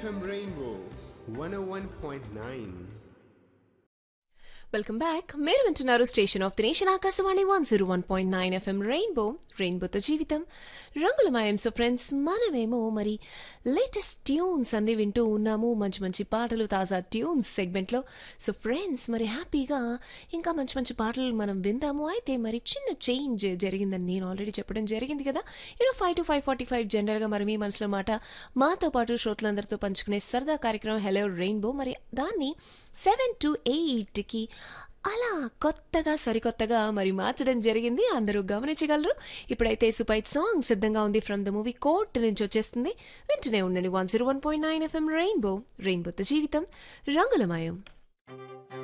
FM Rainbow 101.9. Welcome back మీరు వింటున్నారు station of the nation Akashvani one zero one point nine FM rainbow రెయిన్బోతో జీవితం రంగులమయం సో ఫ్రెండ్స్ మనమేమో మరి లేటెస్ట్ ట్యూన్స్ అన్ని వింటూ ఉన్నాము మంచి మంచి పాటలు తాజా ట్యూన్స్ సెగ్మెంట్లో సో ఫ్రెండ్స్ మరి హ్యాపీగా ఇంకా మంచి మంచి పాటలు మనం విందాము అయితే మరి చిన్న చేంజ్ జరిగిందని నేను ఆల్రెడీ చెప్పడం జరిగింది కదా you know five two five forty five జనరల్గా మరి మీ మనసులో మాట మాతో పాటు శ్రోతలందరితో పంచుకునే సరదా కార్యక్రమం హెలో రెయిన్బో మరి దాన్ని సెవెన్ టు ఎయిట్కి అలా కొత్తగా సరికొత్తగా మరి మార్చడం జరిగింది అందరూ గమనించగలరు ఇప్పుడైతే సుపైత్ సాంగ్ సిద్ధంగా ఉంది ఫ్రమ్ ద మూవీ కోర్ట్ నుంచి వచ్చేస్తుంది వింటూనే ఉండండి one zero one point nine FM rainbow రెయిన్బోతో జీవితం రంగులమయం